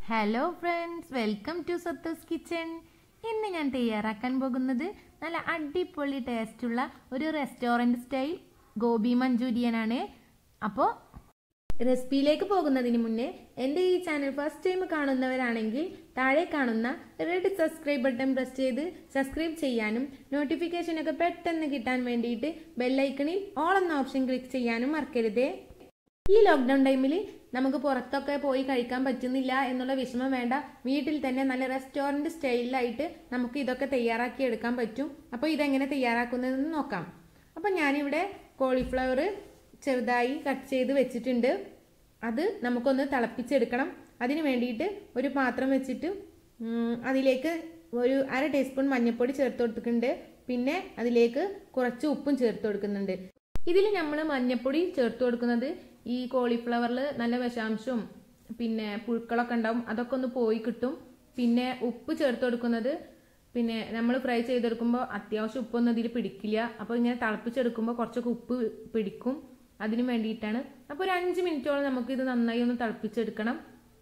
hello friends welcome to Sathus kitchen ഇന്ന് ഞാൻ തയ്യാറാക്കാൻ പോകുന്നത് നല്ല അടിപൊളി ടേസ്റ്റുള്ള ഒരു റെസ്റ്റോറൻറ്റ് സ്റ്റൈൽ ഗോബി മഞ്ചൂരിയൻ ആണ് അപ്പോൾ റെസിപ്പിയിലേക്ക് പോകുന്നതിന് മുന്നേ എൻ്റെ ഈ ചാനൽ ഫസ്റ്റ് ടൈം കാണുന്നവരാണെങ്കിൽ താഴെ കാണുന്ന റെഡ് സബ്സ്ക്രൈബ് ബട്ടൺ പ്രസ് ചെയ്ത് സബ്സ്ക്രൈബ് ചെയ്യാനും നോട്ടിഫിക്കേഷനൊക്കെ പെട്ടെന്ന് കിട്ടാൻ വേണ്ടിയിട്ട് ബെല്ലൈക്കണിൽ ഓൾ എന്ന ഓപ്ഷൻ ക്ലിക്ക് ചെയ്യാനും മറക്കരുതേ ഈ ലോക്ക്ഡൗൺ ടൈമിൽ നമുക്ക് പുറത്തൊക്കെ പോയി കഴിക്കാൻ പറ്റുന്നില്ല എന്നുള്ള വിഷമം വേണ്ട വീട്ടിൽ തന്നെ നല്ല റെസ്റ്റോറൻറ്റ് സ്റ്റൈലിലായിട്ട് നമുക്ക് ഇതൊക്കെ തയ്യാറാക്കി എടുക്കാൻ പറ്റും അപ്പോൾ ഇതെങ്ങനെ തയ്യാറാക്കുന്നതെന്ന് നോക്കാം അപ്പോൾ ഞാനിവിടെ കോളിഫ്ലവർ ചെറുതായി കട്ട് ചെയ്ത് വെച്ചിട്ടുണ്ട് അത് നമുക്കൊന്ന് തിളപ്പിച്ചെടുക്കണം അതിന് വേണ്ടിയിട്ട് ഒരു പാത്രം വെച്ചിട്ട് ഉം, അതിലേക്ക് ഒരു അര ടീസ്പൂൺ മഞ്ഞൾപ്പൊടി ചേർത്ത് കൊടുത്തിട്ടുണ്ട് പിന്നെ അതിലേക്ക് കുറച്ച് ഉപ്പും ചേർത്ത് കൊടുക്കുന്നുണ്ട് ഇതിൽ നമ്മൾ മഞ്ഞൾപ്പൊടി ചേർത്ത് കൊടുക്കുന്നത് ഈ കോളിഫ്ലവറിൽ നല്ല വിഷാംശവും പിന്നെ പുഴുക്കളൊക്കെ ഉണ്ടാവും അതൊക്കെ ഒന്ന് പോയി കിട്ടും പിന്നെ ഉപ്പ് ചേർത്ത് കൊടുക്കുന്നത് പിന്നെ നമ്മൾ ഫ്രൈ ചെയ്തെടുക്കുമ്പോൾ അത്യാവശ്യം ഉപ്പൊന്നും ഇതിൽ പിടിക്കില്ല അപ്പോൾ ഇങ്ങനെ തിളപ്പിച്ചെടുക്കുമ്പോൾ കുറച്ചൊക്കെ ഉപ്പ് പിടിക്കും അതിന് വേണ്ടിയിട്ടാണ് അപ്പോൾ ഒരു അഞ്ച് മിനിറ്റോളം നമുക്ക് ഇത് നന്നായി ഒന്ന് തിളപ്പിച്ചെടുക്കണം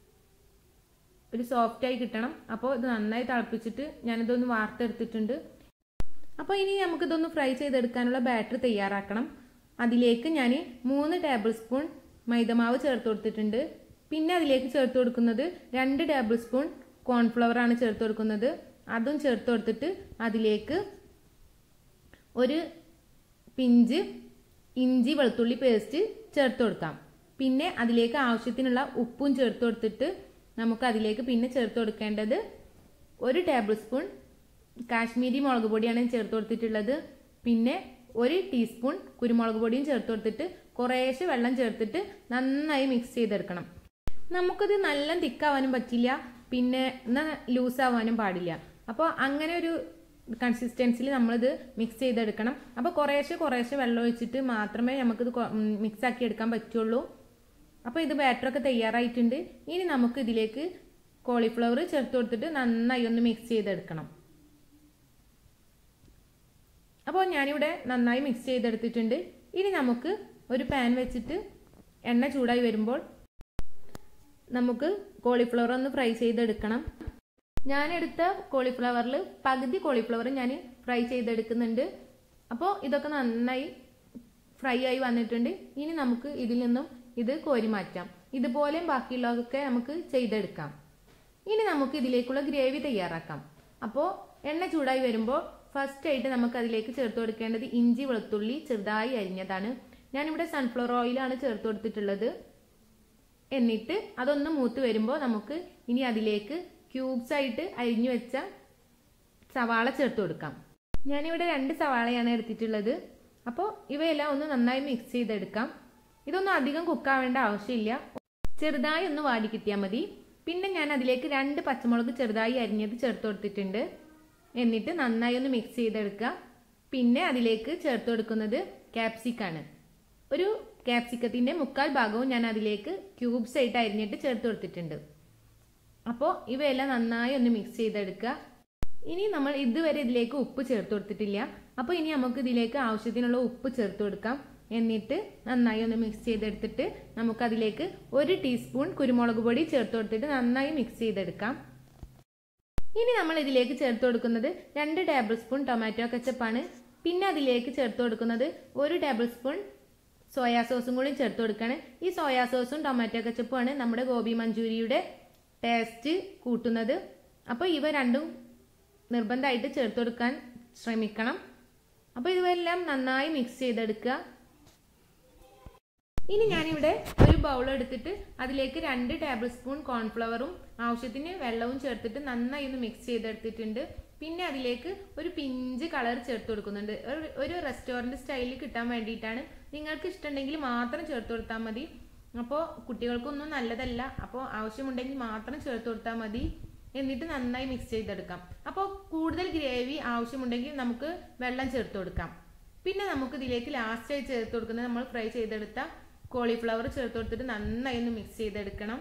ഒരു സോഫ്റ്റായി കിട്ടണം അപ്പോൾ ഇത് നന്നായി തിളപ്പിച്ചിട്ട് ഞാനിതൊന്ന് വാർത്തെടുത്തിട്ടുണ്ട് അപ്പോൾ ഇനി നമുക്കിതൊന്ന് ഫ്രൈ ചെയ്തെടുക്കാനുള്ള ബാറ്റർ തയ്യാറാക്കണം അതിലേക്ക് ഞാൻ മൂന്ന് ടേബിൾ സ്പൂൺ മൈദമാവ് ചേർത്ത് കൊടുത്തിട്ടുണ്ട് പിന്നെ അതിലേക്ക് ചേർത്ത് കൊടുക്കുന്നത് രണ്ട് ടേബിൾ സ്പൂൺ കോൺഫ്ലവർ ആണ് ചേർത്ത് കൊടുക്കുന്നത് അതും ചേർത്ത് കൊടുത്തിട്ട് അതിലേക്ക് ഒരു പിഞ്ച് ഇഞ്ചി വെളുത്തുള്ളി പേസ്റ്റ് ചേർത്ത് കൊടുക്കാം പിന്നെ അതിലേക്ക് ആവശ്യത്തിനുള്ള ഉപ്പും ചേർത്ത് കൊടുത്തിട്ട് നമുക്ക് അതിലേക്ക് പിന്നെ ചേർത്ത് കൊടുക്കേണ്ടത് ഒരു ടേബിൾ സ്പൂൺ കാശ്മീരി മുളക് പൊടിയാണ് ചേർത്ത് കൊടുത്തിട്ടുള്ളത് പിന്നെ ഒരു ടീസ്പൂൺ കുരുമുളക് പൊടിയും ചേർത്ത് കൊടുത്തിട്ട് കുറേശ്ശെ വെള്ളം ചേർത്തിട്ട് നന്നായി മിക്സ് ചെയ്തെടുക്കണം നമുക്കത് നല്ല തിക്കാവാനും പറ്റില്ല പിന്നെ എന്നാൽ ലൂസ് ആവാനും പാടില്ല അപ്പോൾ അങ്ങനെ ഒരു കൺസിസ്റ്റൻസിൽ നമ്മളിത് മിക്സ് ചെയ്തെടുക്കണം അപ്പോൾ കുറേശ്ശെ കുറേശ്ശെ വെള്ളം ഒഴിച്ചിട്ട് മാത്രമേ നമുക്കിത് മിക്സ് ആക്കി എടുക്കാൻ പറ്റുള്ളൂ അപ്പോൾ ഇത് ബാറ്ററൊക്കെ തയ്യാറായിട്ടുണ്ട് ഇനി നമുക്ക് ഇതിലേക്ക് കോളിഫ്ലവർ ചേർത്ത് കൊടുത്തിട്ട് നന്നായി ഒന്ന് മിക്സ് ചെയ്തെടുക്കണം അപ്പോൾ ഞാനിവിടെ നന്നായി മിക്സ് ചെയ്തെടുത്തിട്ടുണ്ട് ഇനി നമുക്ക് ഒരു പാൻ വെച്ചിട്ട് എണ്ണ ചൂടായി വരുമ്പോൾ നമുക്ക് കോളിഫ്ലവർ ഒന്ന് ഫ്രൈ ചെയ്തെടുക്കണം ഞാനെടുത്ത കോളിഫ്ലവറിൽ പകുതി കോളിഫ്ലവർ ഞാൻ ഫ്രൈ ചെയ്തെടുക്കുന്നുണ്ട് അപ്പോൾ ഇതൊക്കെ നന്നായി ഫ്രൈ ആയി വന്നിട്ടുണ്ട് ഇനി നമുക്ക് ഇതിൽ നിന്നും ഇത് കോരി മാറ്റാം ഇതുപോലെയും ബാക്കിയുള്ളതൊക്കെ നമുക്ക് ചെയ്തെടുക്കാം ഇനി നമുക്ക് ഇതിലേക്കുള്ള ഗ്രേവി തയ്യാറാക്കാം അപ്പോൾ എണ്ണ ചൂടായി വരുമ്പോൾ ഫസ്റ്റ് ആയിട്ട് നമുക്ക് അതിലേക്ക് ചേർത്ത് കൊടുക്കേണ്ടത് ഇഞ്ചി വെളുത്തുള്ളി ചെറുതായി അരിഞ്ഞതാണ് ഞാനിവിടെ സൺഫ്ലവർ ഓയിലാണ് ചേർത്ത് കൊടുത്തിട്ടുള്ളത് എന്നിട്ട് അതൊന്ന് മൂത്ത് വരുമ്പോൾ നമുക്ക് ഇനി അതിലേക്ക് ക്യൂബ്സ് ആയിട്ട് അരിഞ്ഞു വെച്ച സവാള ചേർത്ത് കൊടുക്കാം ഞാനിവിടെ രണ്ട് സവാളയാണ് എടുത്തിട്ടുള്ളത് അപ്പോൾ ഇവയെല്ലാം ഒന്ന് നന്നായി മിക്സ് ചെയ്തെടുക്കാം ഇതൊന്നും അധികം കുക്കാവേണ്ട ആവശ്യമില്ല ചെറുതായി ഒന്ന് വാടി കിട്ടിയാൽ മതി പിന്നെ ഞാൻ അതിലേക്ക് രണ്ട് പച്ചമുളക് ചെറുതായി അരിഞ്ഞത് ചേർത്ത് കൊടുത്തിട്ടുണ്ട് എന്നിട്ട് നന്നായി ഒന്ന് മിക്സ് ചെയ്തെടുക്കുക പിന്നെ അതിലേക്ക് ചേർത്ത് കൊടുക്കുന്നത് ക്യാപ്സിക്കാണ് ഒരു ക്യാപ്സിക്കത്തിൻ്റെ മുക്കാൽ ഭാഗവും ഞാൻ അതിലേക്ക് ക്യൂബ്സ് ആയിട്ട് അരിഞ്ഞിട്ട് ചേർത്ത് കൊടുത്തിട്ടുണ്ട് അപ്പോൾ ഇവയെല്ലാം നന്നായി ഒന്ന് മിക്സ് ചെയ്തെടുക്കുക ഇനി നമ്മൾ ഇതുവരെ ഇതിലേക്ക് ഉപ്പ് ചേർത്ത് കൊടുത്തിട്ടില്ല അപ്പോൾ ഇനി നമുക്ക് ഇതിലേക്ക് ആവശ്യത്തിനുള്ള ഉപ്പ് ചേർത്ത് കൊടുക്കാം എന്നിട്ട് നന്നായി ഒന്ന് മിക്സ് ചെയ്തെടുത്തിട്ട് നമുക്കതിലേക്ക് ഒരു ടീസ്പൂൺ കുരുമുളക് പൊടി ചേർത്ത് കൊടുത്തിട്ട് നന്നായി മിക്സ് ചെയ്തെടുക്കാം ഇനി നമ്മൾ ഇതിലേക്ക് ചേർത്ത് കൊടുക്കുന്നത് രണ്ട് ടേബിൾ സ്പൂൺ ടൊമാറ്റോ കച്ചപ്പാണ് പിന്നെ അതിലേക്ക് ചേർത്ത് കൊടുക്കുന്നത് ഒരു ടേബിൾ സ്പൂൺ സോയാ സോസും കൂടി ചേർത്ത് കൊടുക്കുകയാണ് ഈ സോയാ സോസും ടൊമാറ്റോ കച്ചപ്പുമാണ് നമ്മുടെ ഗോബി മഞ്ചൂരിയുടെ ടേസ്റ്റ് കൂട്ടുന്നത് അപ്പോൾ ഇവ രണ്ടും നിർബന്ധമായിട്ട് ചേർത്ത് കൊടുക്കാൻ ശ്രമിക്കണം അപ്പോൾ ഇവയെല്ലാം നന്നായി മിക്സ് ചെയ്തെടുക്കുക ഇനി ഞാനിവിടെ ഒരു ബൗൾ എടുത്തിട്ട് അതിലേക്ക് രണ്ട് ടേബിൾ സ്പൂൺ കോൺഫ്ലവറും ആവശ്യത്തിന് വെള്ളവും ചേർത്തിട്ട് നന്നായി ഒന്ന് മിക്സ് ചെയ്തെടുത്തിട്ടുണ്ട് പിന്നെ അതിലേക്ക് ഒരു പിഞ്ച് കളർ ചേർത്ത് കൊടുക്കുന്നുണ്ട് ഒരു- ഒരു റെസ്റ്റോറൻറ്റ് സ്റ്റൈലിൽ കിട്ടാൻ വേണ്ടിയിട്ടാണ് നിങ്ങൾക്ക് ഇഷ്ടമുണ്ടെങ്കിൽ മാത്രം ചേർത്ത് കൊടുത്താൽ മതി അപ്പോൾ കുട്ടികൾക്കൊന്നും നല്ലതല്ല അപ്പോൾ ആവശ്യമുണ്ടെങ്കിൽ മാത്രം ചേർത്ത് കൊടുത്താൽ മതി എന്നിട്ട് നന്നായി മിക്സ് ചെയ്തെടുക്കാം അപ്പോൾ കൂടുതൽ ഗ്രേവി ആവശ്യമുണ്ടെങ്കിൽ നമുക്ക് വെള്ളം ചേർത്ത് കൊടുക്കാം പിന്നെ നമുക്ക് ഇതിലേക്ക് ലാസ്റ്റായി ചേർത്ത് കൊടുക്കുന്നത് നമ്മൾ ഫ്രൈ ചെയ്തെടുത്ത കോളിഫ്ലവർ ചേർത്ത് കൊടുത്തിട്ട് നന്നായി ഒന്ന് മിക്സ് ചെയ്തെടുക്കണം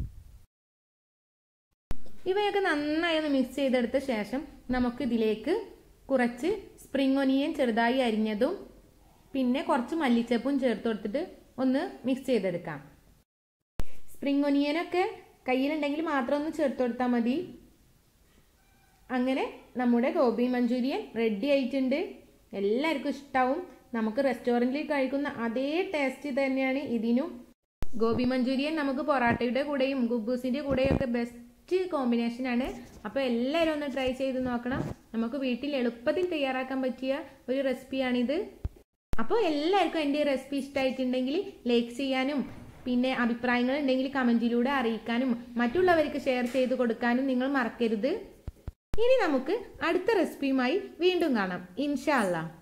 ഇവയൊക്കെ നന്നായി ഒന്ന് മിക്സ് ചെയ്തെടുത്ത ശേഷം നമുക്ക് ഇതിലേക്ക് കുറച്ച് സ്പ്രിംഗ് ഒനിയൻ ചെറുതായി അരിഞ്ഞതും പിന്നെ കുറച്ച് മല്ലിച്ചപ്പും ചേർത്ത് കൊടുത്തിട്ട് ഒന്ന് മിക്സ് ചെയ്തെടുക്കാം സ്പ്രിംഗ് ഒനിയനൊക്കെ കയ്യിലുണ്ടെങ്കിൽ മാത്രം ഒന്ന് ചേർത്ത് കൊടുത്താൽ മതി അങ്ങനെ നമ്മുടെ ഗോബി മഞ്ചൂരിയൻ റെഡി ആയിട്ടുണ്ട് എല്ലാവർക്കും ഇഷ്ടാവും നമുക്ക് റെസ്റ്റോറൻറ്റിൽ കഴിക്കുന്ന അതേ ടേസ്റ്റ് തന്നെയാണ് ഇതിനും ഗോബി മഞ്ചൂരിയൻ നമുക്ക് പൊറാട്ടയുടെ കൂടെയും ഗുബൂസിൻ്റെ കൂടെയും ഒക്കെ ബെസ്റ്റ് കോമ്പിനേഷനാണ് അപ്പോൾ എല്ലാവരും ഒന്ന് ട്രൈ ചെയ്ത് നോക്കണം നമുക്ക് വീട്ടിൽ എളുപ്പത്തിൽ തയ്യാറാക്കാൻ പറ്റിയ ഒരു റെസിപ്പിയാണിത് അപ്പോൾ എല്ലാവർക്കും എൻ്റെ റെസിപ്പി ഇഷ്ടമായിട്ടുണ്ടെങ്കിൽ ലൈക്ക് ചെയ്യാനും പിന്നെ അഭിപ്രായങ്ങൾ ഉണ്ടെങ്കിൽ കമൻറ്റിലൂടെ അറിയിക്കാനും മറ്റുള്ളവർക്ക് ഷെയർ ചെയ്ത് കൊടുക്കാനും നിങ്ങൾ മറക്കരുത് ഇനി നമുക്ക് അടുത്ത റെസിപ്പിയുമായി വീണ്ടും കാണാം ഇൻഷാ അല്ലാ